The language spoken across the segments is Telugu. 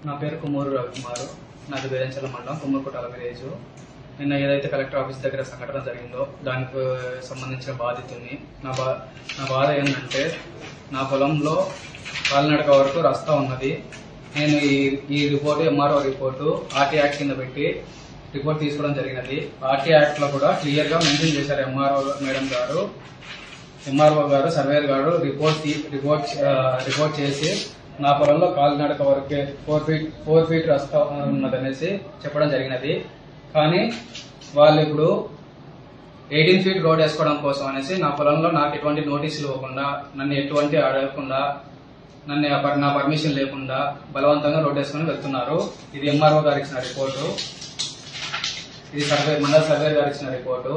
నా పేరు కుమ్మూరు రవికుమార్ నాది వేదంచల మండలం కుమ్మూరుకోటాల విలేజ్ నిన్న ఏదైతే కలెక్టర్ ఆఫీస్ దగ్గర సంఘటన జరిగిందో దానికి సంబంధించిన బాధితుని నా బా నా బాధ ఏంటంటే నా పొలంలో కాలినడక వరకు రస్తా ఉన్నది నేను ఈ ఈ report MRO report RT act కింద పెట్టి రిపోర్ట్ తీసుకోవడం జరిగినది ఆర్టీ యాక్ట్ లో కూడా క్లియర్ గా మెన్షన్ చేశారు ఎంఆర్ఓ మేడం గారు ఎంఆర్ఓ గారు సర్వేయర్ గారు రిపోర్ట్ తీ- రిపోర్ట్ ఆ, రిపోర్ట్ చేసి నా పొలంలో కాలినడక వరకే ఫోర్ ఫీట్ ఫోర్ ఫీట్ రస్తా ఉన్నదనేసి చెప్పడం జరిగినది కానీ వాళ్ళు ఇప్పుడు ఎయిటీన్ ఫీట్ రోడ్ వేసుకోవడం కోసం అనేసి నా పొలంలో నాకు ఎటువంటి నోటీసులు ఇవ్వకుండా నన్ను ఎటువంటి అడగకుండా నన్ను ఆ పర్- నా పర్మిషన్ లేకుండా బలవంతంగా రోడ్ వేసుకొని వెళ్తున్నారు ఇది ఎంఆర్ఓ గారు ఇచ్చిన రిపోర్టు ఇది సర్వే మండల సర్వే గారు ఇచ్చిన రిపోర్టు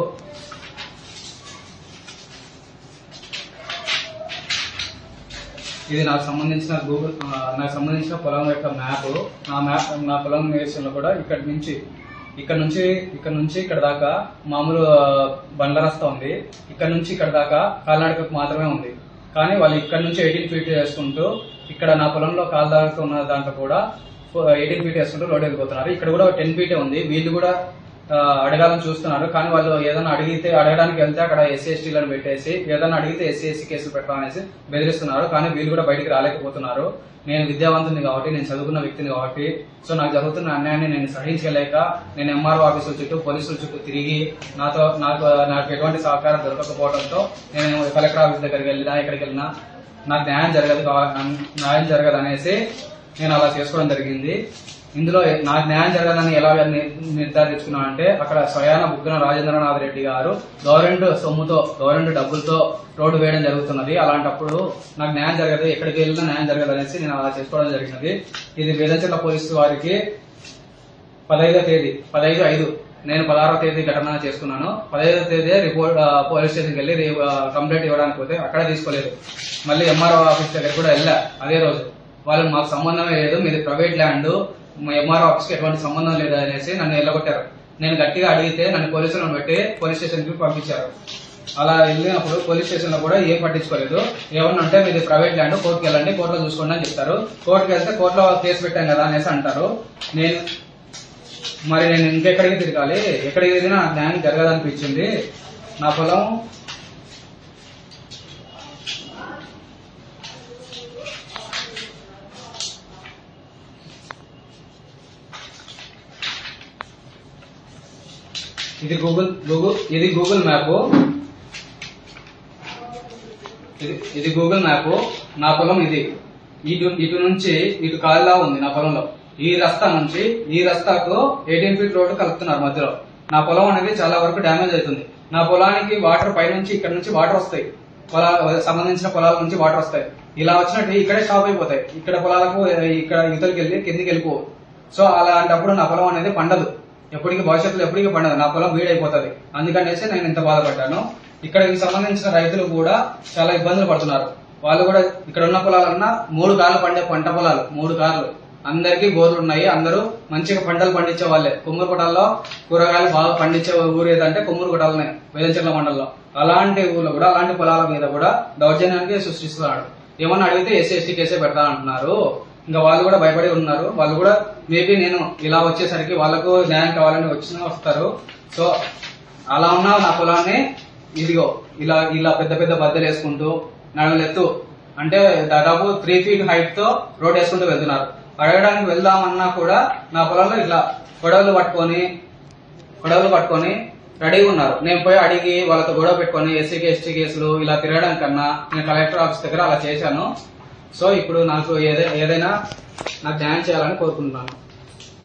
ఇది నాకు సంబంధించిన గూగుల్ ఆ, నాకు సంబంధించిన పొలం యొక్క మ్యాప్ నా మ్యాప్ నా పొలం నేషన్లో కూడా ఇక్కడ నుంచి ఇక్కడ నుంచి ఇక్కడ నుంచి ఇక్కడ దాకా మామూలు ఆ, బండ్ల రస్తా ఉంది ఇక్కడ నుంచి ఇక్కడ దాకా కాలినడకకు మాత్రమే ఉంది కానీ వాళ్ళు ఇక్కడ నుంచి ఎయిటీన్ ఫీట్ వేసుకుంటూ ఇక్కడ నా పొలంలో కాలిదాడుతూ ఉన్న దాంట్లో కూడా ఎయిటీన్ ఫీట్ వేసుకుంటూ రోడ్ వెళ్ళిపోతున్నారు ఇక్కడ కూడా టెన్ ఫీటే ఉంది వీళ్ళు కూడా ఆ, అడగాలని చూస్తున్నారు కానీ వాళ్ళు ఏదైనా అడిగితే అడగడానికి వెళ్తే అక్కడ ఎస్సీ ఎస్టీలను పెట్టేసి ఏదైనా అడిగితే ఎస్సీ ఎస్సీ కేసులు పెట్టామనేసి బెదిరిస్తున్నారు కానీ వీళ్ళు కూడా బయటికి రాలేకపోతున్నారు నేను విద్యావంతుని కాబట్టి నేను చదువుకున్న వ్యక్తిని కాబట్టి సో నాకు జరుగుతున్న అన్యాయాన్ని నేను సహించలేక నేను ఎంఆర్ఓ ఆఫీసుల చుట్టూ పోలీసుల చుట్టూ తిరిగి నాతో నాకు నాకు ఎటువంటి సహకారం దొరకకపోవడంతో నేను కలెక్టర్ ఆఫీస్ దగ్గరికి వెళ్ళినా ఎక్కడికి వెళ్ళినా నాకు న్యాయం జరగదు కా- న్యాయం జరగదు అనేసి నేను అలా చేసుకోవడం జరిగింది ఇందులో నాకు న్యాయం జరగాలని ఎలా ని- నిర్ధారించుకున్నాను అంటే అక్కడ స్వయాన బుగ్గన రాజేంద్రనాథ్ రెడ్డి గారు గవర్నమెంట్ సొమ్ముతో గవర్నమెంట్ డబ్బులతో రోడ్డు వేయడం జరుగుతున్నది అలాంటప్పుడు నాకు న్యాయం జరగదు ఎక్కడికి వెళ్ళినా న్యాయం జరగదు అనేసి నేను అలా చేసుకోవడం జరిగినది ఇది వేదంచర్ల పోలీసు వారికి పదహైదో తేదీ పదహైదు ఐదు నేను పదహారవ తేదీ ఘటన చేసుకున్నాను పదహైదో తేదీ రిపోర్ట్ ఆ, పోలీస్ స్టేషన్కి వెళ్ళి రి- ఆ, కంప్లైంట్ ఇవ్వడానికి పోతే అక్కడ తీసుకోలేదు మళ్ళీ ఎంఆర్ఓ ఆఫీస్ దగ్గర కూడా వెళ్ళా అదే రోజు వాళ్ళు మాకు సంబంధమే లేదు మీది ప్రైవేట్ ల్యాండ్ ఎంఆర్ఓ ఆఫీస్కి ఎటువంటి సంబంధం లేదు అనేసి నన్ను వెళ్ళగొట్టారు నేను గట్టిగా అడిగితే నన్ను పోలీసులను పెట్టి పోలీస్ స్టేషన్కి పంపించారు అలా వెళ్ళినప్పుడు పోలీస్ స్టేషన్ లో కూడా ఏం పట్టించుకోలేదు ఏమన్నా అంటే మీది ప్రైవేట్ ల్యాండ్ కోర్టుకి వెళ్ళండి కోర్టులో చూసుకోండి అని చెప్తారు కోర్టుకి వెళ్తే కోర్టులో కేసు పెట్టాం కదా అనేసి అంటారు నేను మరి నేను ఇంకెక్కడికి తిరగాలి ఎక్కడికి తిరిగినా నాకు న్యాయం జరగదనిపించింది నా పొలం ఇది గూగుల్ గూగుల్ ఇది గూగుల్ మ్యాప్ ఇది ఇది గూగుల్ మ్యాప్ నా పొలం ఇది ఇటు ఇటు నుంచి ఇటు కాలిలా ఉంది నా పొలంలో ఈ రస్తా నుంచి ఈ రస్తాకు ఎయిటీన్ ఫీట్ రోడ్డు కలుపుతున్నారు మధ్యలో నా పొలం అనేది చాలా వరకు డ్యామేజ్ అవుతుంది నా పొలానికి వాటర్ పై నుంచి ఇక్కడ నుంచి వాటర్ వస్తాయి పొలాల సంబంధించిన పొలాల నుంచి వాటర్ వస్తాయి ఇలా వచ్చినట్టు ఇక్కడే స్టాప్ అయిపోతాయి ఇక్కడ పొలాలకు ఇక్కడ యువతలకి వెళ్ళి కిందికి వెళ్ళిపోవు సో అలాంటప్పుడు నా పొలం అనేది పండదు ఎప్పటికీ భవిష్యత్తులో ఎప్పటికీ పండదు నా పొలం వీడైపోతుంది అందుకనేసి నేను ఇంత బాధపడ్డాను ఇక్కడికి సంబంధించిన రైతులు కూడా చాలా ఇబ్బందులు పడుతున్నారు వాళ్ళు కూడా ఇక్కడ ఉన్న పొలాలన్నా మూడు కార్లు పండే పంట పొలాలు మూడు కార్లు అందరికీ బోర్లు ఉన్నాయి అందరూ మంచిగా పంటలు పండించే వాళ్ళే కుమ్మరి కొటాల్లో కూరగాయలు బాగా పండించే ఊరు ఏదంటే కుమ్మరి కొటాలనే వేదంచెర్ల మండలంలో అలాంటి ఊర్లో కూడా అలాంటి పొలాల మీద కూడా దౌర్జన్యానికి సృష్టిస్తున్నాడు ఏమన్నా అడిగితే ఎస్సీ ఎస్టీ కేసే పెడతా అంటున్నారు ఇంకా వాళ్ళు కూడా భయపడి ఉన్నారు వాళ్ళు కూడా మేబీ నేను ఇలా వచ్చేసరికి వాళ్ళకు న్యాయం కావాలని వచ్చినా వస్తారు సో అలా ఉన్న నా పొలాన్ని ఇదిగో ఇలా ఇలా పెద్ద పెద్ద బద్దలు వేసుకుంటూ నడుములెత్తు అంటే దాదాపు త్రీ ఫీట్ హైట్ తో రోడ్ వేసుకుంటూ వెళ్తున్నారు అడగడానికి వెళ్దామన్నా కూడా నా పొలంలో ఇట్లా గొడవలు పట్టుకొని గొడవలు పట్టుకొని రెడీగా ఉన్నారు నేను పోయి అడిగి వాళ్ళతో గొడవ పెట్టుకొని ఎస్సీ ఎస్టీ కేసులు ఇలా తిరగడం కన్నా నేను కలెక్టర్ ఆఫీస్ దగ్గర అలా చేశాను సో ఇప్పుడు నాకు ఏదై- ఏదైనా నాకు న్యాయం చేయాలని కోరుకుంటున్నాను